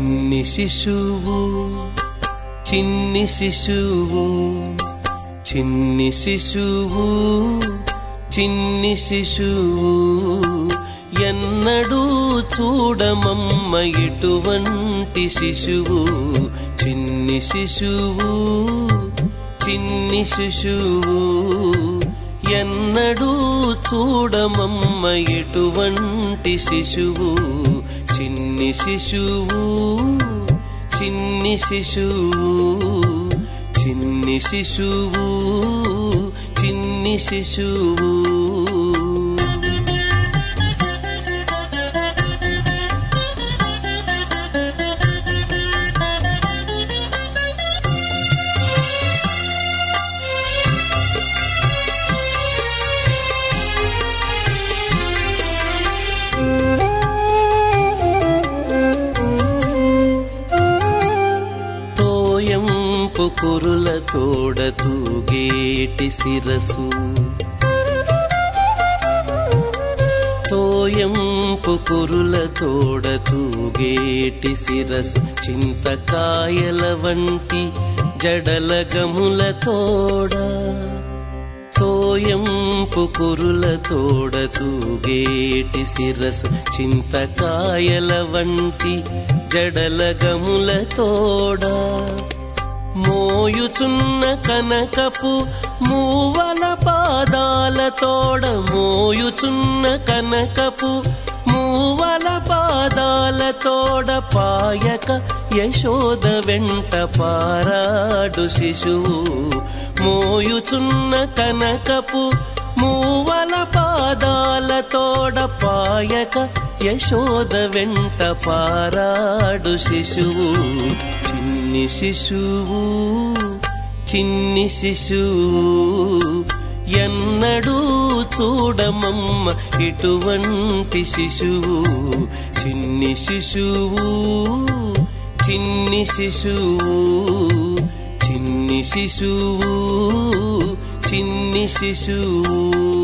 చిన్ని శిశువు చిన్ని శిశువు చిన్ని శిశువు చిన్ని శిశువు ఎన్నడూ చూడమమ్మ ఇటువంటి శిశువు చిన్ని శిశువు చిన్ని శిశువు ఎన్నడూ చూడమమ్మ ఎటువంటి శిశువు చిన్ని శిశువు చిన్ని శిశువు చిన్ని శిశువు చిన్ని శిశువు తోయంపు కురుల తోడ తూగేటి శిరసు తోయంపు కురుల తోడ తూగేటి శిరసు చింతకాయల వంటి జడల గముల తోడ తోయంపు కురుల తోడ తూగేటి శిరసు చింతకాయల వంటి జడల గముల తోడ మోయుచున్న కనకపు మూవల పాదాల తోడ మోయుచున్న కనకపు మూవల పాదాల తోడ పాయక యశోద వెంట పారాడు శిశువు మోయుచున్న కనకపు మూవల పాదాల తోడ పాయక యశోద వెంట పారాడు శిశువు చిన్ని శిశువు చిన్ని శిశువు ఎన్నడూ చూడమమ్మ ఇటువంటి శిశువు చిన్ని శిశువు చిన్ని శిశువు చిన్ని శిశువు చిన్ని శిశువు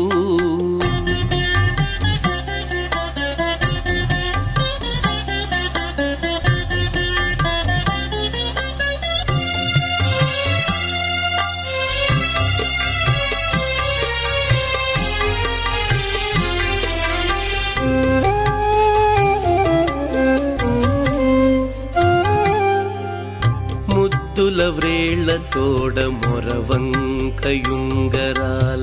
ముద్దుల వ్రేళ్ల తోడ మొరవంకయుంగరాల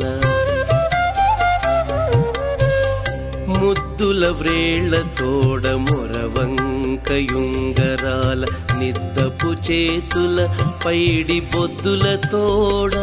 ముద్దుల వ్రేళ్ల తోడ మొరవంకయుంగరాల నిద్దపు చేతుల పైడి బొద్దుల తోడ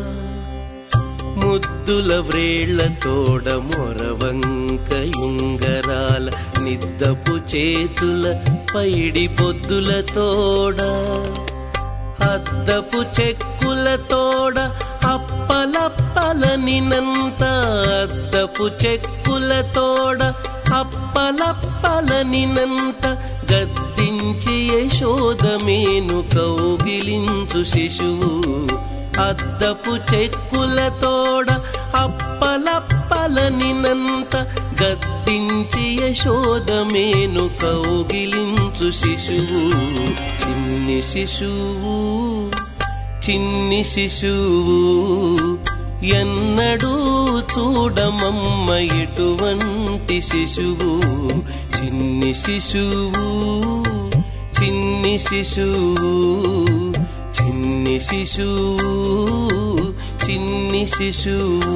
ముద్దుల వ్రేళ్ల తోడ మొరవంకయుంగరాల నిద్దపు చేతుల పైడి బొద్దుల తోడ అద్దపు చెక్కుల తోడ అప్పలప్పలనినంత అద్దపు చెక్కుల తోడ అప్పలప్పలనినంత గద్దించి యశోదమేను కౌగిలించు శిశువు అద్దపు చెక్కుల తోడ అప్పలప్పలనినంత గద్దించి యశోదమేను కౌగిలించు శిశువు చిన్ని శిశువు చిన్ని శిశువు ఎన్నడూ చూడమమ్మ ఎటువంటి శిశువు చిన్ని శిశువు చిన్ని శిశువు చిన్ని శిశువు చిన్ని శిశువు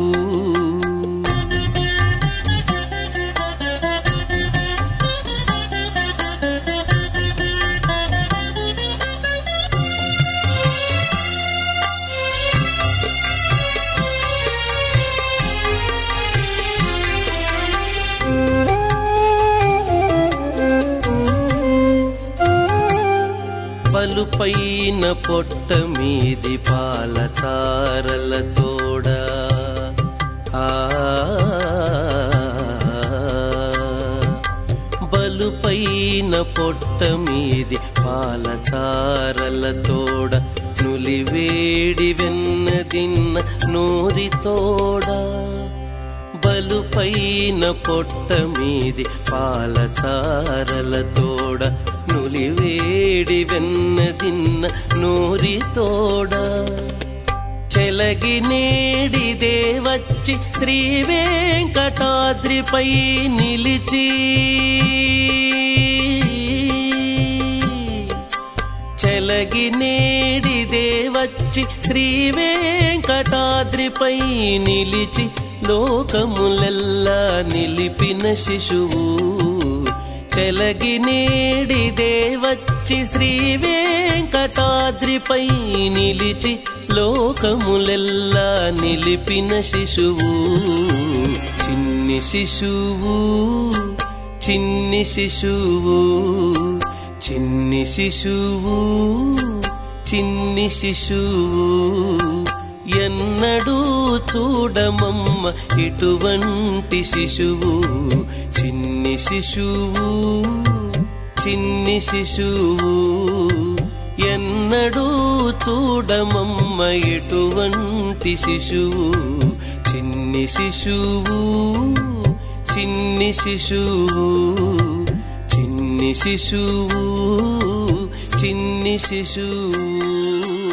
పలుపైన పొట్ట మీది పాల చారల తోడ ఆ బలుపైన పొట్ట మీది పాల చారల తోడ నులివేడి వెన్నదిన్న నూరి తోడ బలుపైన పొట్ట మీది పాల చారల తోడ నులివే వెన్నదిన్న నూరితోడ చెలగి నేడిదే వచ్చి శ్రీ వెంకటాద్రిపై నిలిచి చెలగి నేడిదే వచ్చి శ్రీ వెంకటాద్రిపై నిలిచి లోకములెల్లా నిలిపిన శిశువు చెలగి నేడిదే వచ్చి శ్రీ వెంకటాద్రిపై నిలిచి లోకములెల్లా నిలిపిన శిశువు చిన్ని శిశువు చిన్ని శిశువు చిన్ని శిశువు చిన్ని శిశువు ఎన్నడూ చూడమమ్మ ఇటువంటి శిశువు చిన్ని శిశువు చిన్ని శిశువు ఎన్నడూ చూడమమ్మ ఎటువంటి శిశువు చిన్ని శిశువు చిన్ని శిశువు చిన్ని శిశువు చిన్ని శిశువు